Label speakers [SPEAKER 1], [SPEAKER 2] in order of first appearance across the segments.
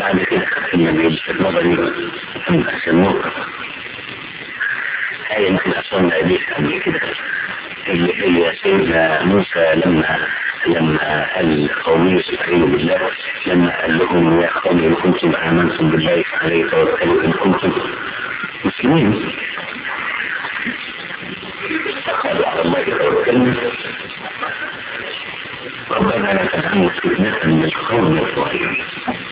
[SPEAKER 1] بعد كده اللي بيلفت نظري عشان نقطة هاي يمكن أصلا بيها قبل كده اللي هي سيدنا موسى لما لما قال قومي استعينوا بالله لما قال لهم يا قوم إن كنتم آمنتم بالله فعليه توكلوا إن كنتم مسلمين قالوا على الله توكلنا ربنا لا تجعلنا فتنة من القوم الظالمين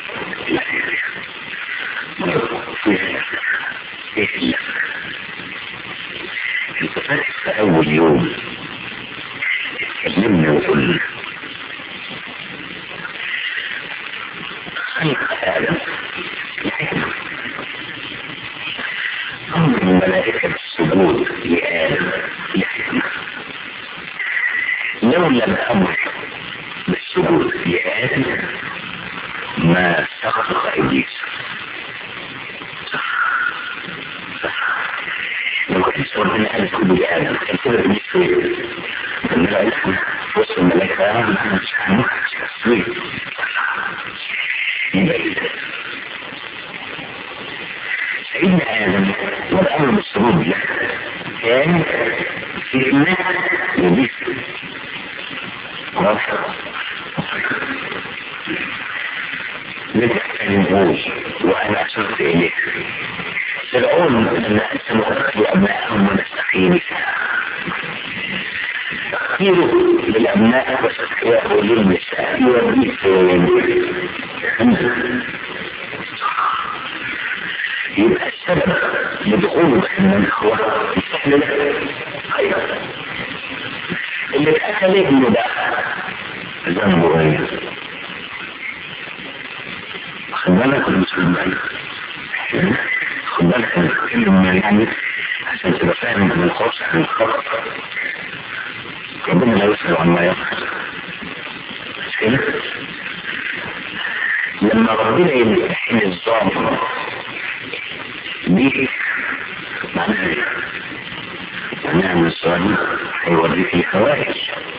[SPEAKER 1] ايه انت فاكر في اول يوم اتكلمنا وقلنا خلق ادم لحكمة امر الملائكة بالسجود لآدم لحكمة لو لم امر بالسجود لآدم ما سقط ابليس لو كنت ربنا قال كل لآدم كان كده ابليس فين كان لا احنا وسط الملائكة احنا مش هنموت مش سيدنا آدم والأمر بالسجود له كان في الناس يضيف واضح لتحترموه وأنا أشرت إليه فرعون أن أنت مؤخذ أبنائهم ونستحيي نساء تأخيره للأبناء واستحياءه للنساء يوديه يبقى السبب لدخوله جهنم هو السهل له خير اللي اتأكل ابنه ده ذنبه ايه؟ خد بالك ولا مش خد بالك؟ خد بالك انا بتكلم يعني عشان تبقى فاهم من الخوف عن الخطر ربنا لا يسأل عما يفعل مش كده؟ لما ربنا يمتحن الظالم دي معناها ايه؟ معناها ان الظالم هيوريك الفوائد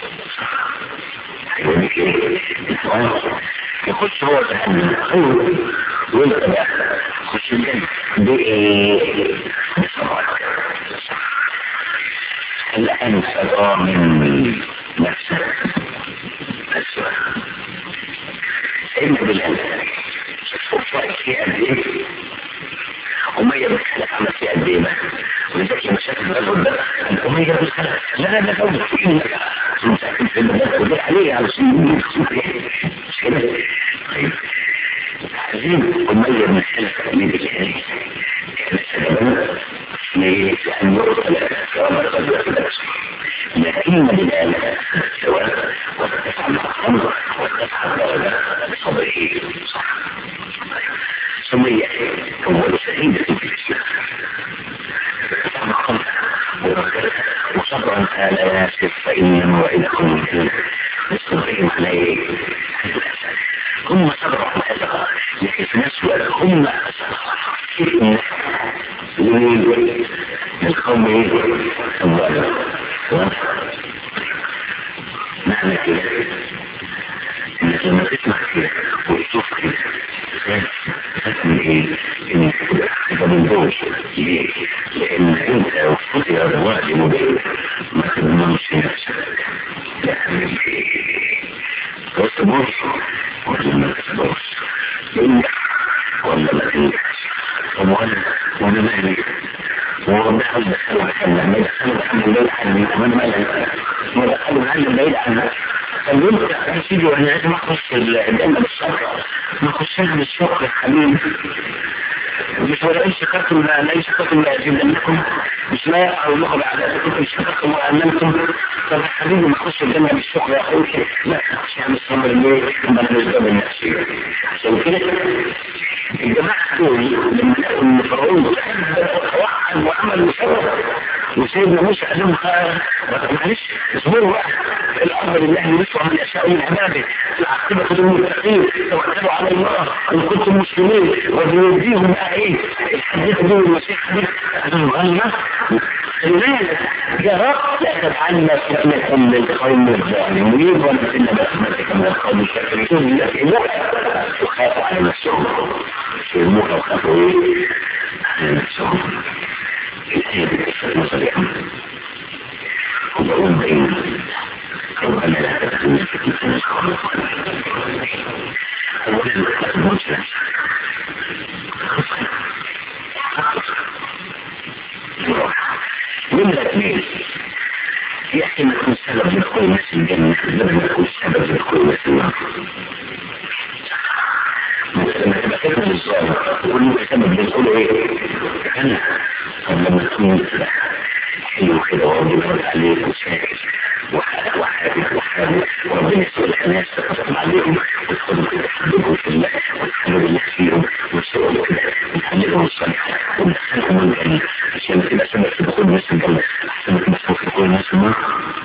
[SPEAKER 1] هيوريك ايه؟ الفوائد يخش هو جهنم خير وانت بقى خش الجنة بايه؟ بصبرك هل انت ضامن نفسك؟ السؤال سيدنا بلال شوف وقت في قد ايه أمية بن خلف عمل في قد ايه ولذلك لما شاف الرجل ده قال أمية بن خلف لا لا لا دولة في إنك مساكن في البلد ودي عليه على سنين مش كده طيب تعزيم أمية بن خلف من الهلال كان سببا لأن يقتل يوم الغزوة لكن بلال سواء وارتفع مع الخمر وارتفع الدرجة بصبره صح سمية أول شهيدة في الإسلام ارتفع مع الخمر وصبرا آل ياسر فإن موعدكم الجنة بصبرهم عليه هم صبروا على هذا لكن في نفس الوقت هم كثير من القوم الظالم معنى كده انك لما تسمع كده وتشوف كده تفهم ايه انك تبقى من دول ليه؟ لان انت لو فتي الوالد مبين ما تضمنش نفسك تعمل ايه؟ تصبر ولا ما تصبرش تنجح ولا ما تنجحش طب وانا وانا مالي وربنا عاوز يدخله الجنة ما يدخله الجنة بعيد عني وانا مالي ما يدخله الجنة بعيد عني طب انت يا سيدي وانا لازم اخش الجنة بالشكر ما اخشها بالشكر يا حبيبي مش ولا اي شكرتم لا لا شكرتم لا يزيدنكم مش لا يقع الله بعد كنتم شكرتم وامنتم طب يا حبيبي ما اخش الجنة بالشكر يا اخوي لا اخش عن الصبر ليه؟ انا مش ضامن نفسي عشان كده الجماعة دول لما لقوا ان فرعون توحد وعمل وشرف وسيدنا موسى قال لهم معلش اصبروا بقى الامر لله يرثها من يشاء من عباده العاقبه للمتقين توكلوا على الله ان كنتم مسلمين وبيديهم بقى ايه الحديث دي المسيح حديث غنى لماذا يا رب لا تجعلنا فتنة للقوم الظالمين ولا فتنة برحمتك من القوم الكافرين يفهموك وخافوا على نفسهم يفهموك وخافوا ايه على نفسهم الآية بتكفر نظريا وبقول بين ربنا لا تدخلنا فتنة للقوم الظالمين أولا المسلم نمرة اثنين يحكي ما يكون سبب لدخول الناس الجنة بدل ما يكون سبب لدخول الناس النار لما تبقى كلمة للظالم تقول له سبب لدخوله ايه؟ جنة طب لما تكون حلو كده وربنا يرد عليك وساكت وحاجة وحاجة وحاجة وربنا يسأل الناس تقسم عليهم وتدخلوا كده تحببهم في الله وتحببوا الله فيهم وتسألوا كده وتحللهم الصالحات وتدخلهم الجنة عشان تبقى سبب في دخول الناس الجنة أحسن ما تبقى سبب في دخول الناس النار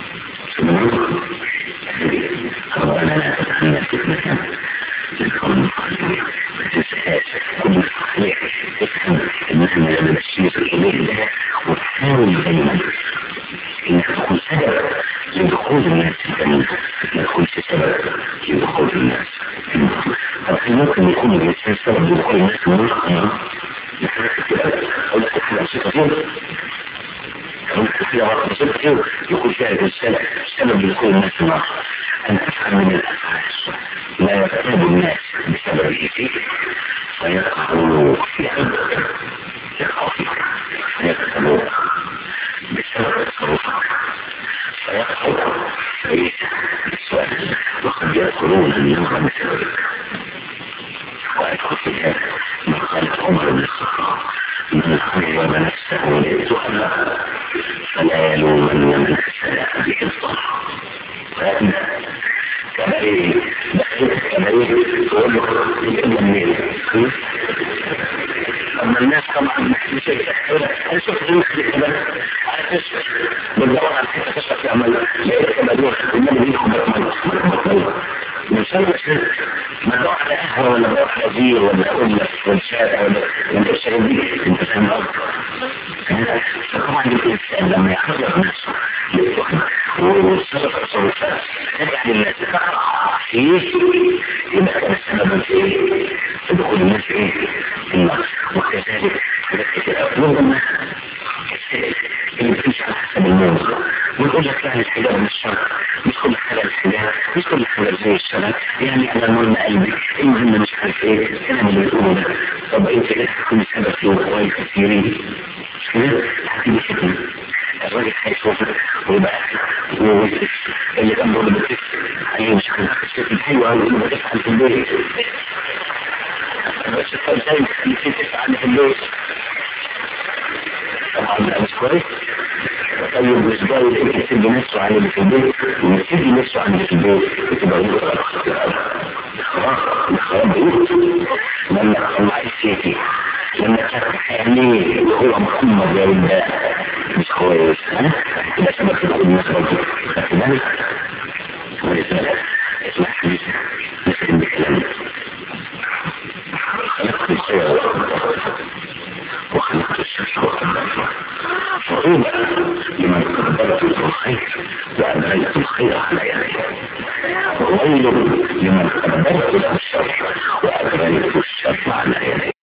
[SPEAKER 1] ربنا لا تجعلنا فتنة للقوم الظالمين ما تنساهاش كل صحيح تفهم ان احنا لما نشير اليه ده وتحاول دايما انك تكون سبب لدخول الناس الجنة ما تكونش سبب لدخول الناس طب هل ممكن يكون الانسان سبب لدخول الناس النار؟ اقول لك حاجه بسيطه كده اقول لك حاجه بسيطه كده يكون فيها الانسان سبب لدخول الناس النار ان تفعل من الافعال لا يرتاب الناس بسببه فيه فيقعوا في عبدك يقعوا فيك فيقتلوك بسبب تصرفك فيقعوا في السؤال وقد يدخلون النار بسببك ويدخل في هذا ما قالت عمر بن الخطاب من عذب نفسه لتؤلم فلا يلومن من اساء به الصلاح كما ايه دخلت كما ايه تقول له الامه منين اما الناس طبعا مش انا شفت ان كده على تشفى بتدور على حته تشفى في عمل لقيت كما دول النبي بيدخل بطمن من سنة ما تدور على قهوة ولا تدور على زير ولا قلة ولا شارع ولا ولا الشغل دي انت فاهم قصدي فطبعا الانسان لما يحرر نفسه للتهم والصدق تصرفات ترجع للناس تقع فيه يبقى كان السبب في ايه؟ في دخول الناس ايه؟ النار وكذلك ربما اللي بتمشي على حسب الموضوع ويقول لك يعني الحجاب مش شرط مش كل حاجه الحجاب مش كل حاجه زي الشرط يعني انا المهم قلبي المهم مش عارف ايه الكلام اللي بيقوله ده طب انت ليه تكون سبب في وقوع كثيرين مش كده؟ هتيجي فتنه الراجل هيشوفك ويبقى اللي كان بيقول بتفك عليه مش عارف الشكل حلو قوي اللي بتفعل في البيت بس ازاي تفعل في البيت طبعا ده مش كويس طيب مش جاي اللي يسيب نفسه عن اللي في البيت ويسيب نفسه عن اللي في البيت بتبقى هو خلاص خلاص بيوت لما طلع السيتي لما تفتح عينيه وهو محمد يا ولد مش كويس ها كده سبب في كل الناس برضه خدت بالك ولذلك اسمع حديث نسلم بكلامه خلقت الخير وخلقت الشمس وقدرتها فطوبى لمن قدرت الخير وأدريت الخير على يديه وويل لمن قدرت له الشر وأدريت الشر على يديه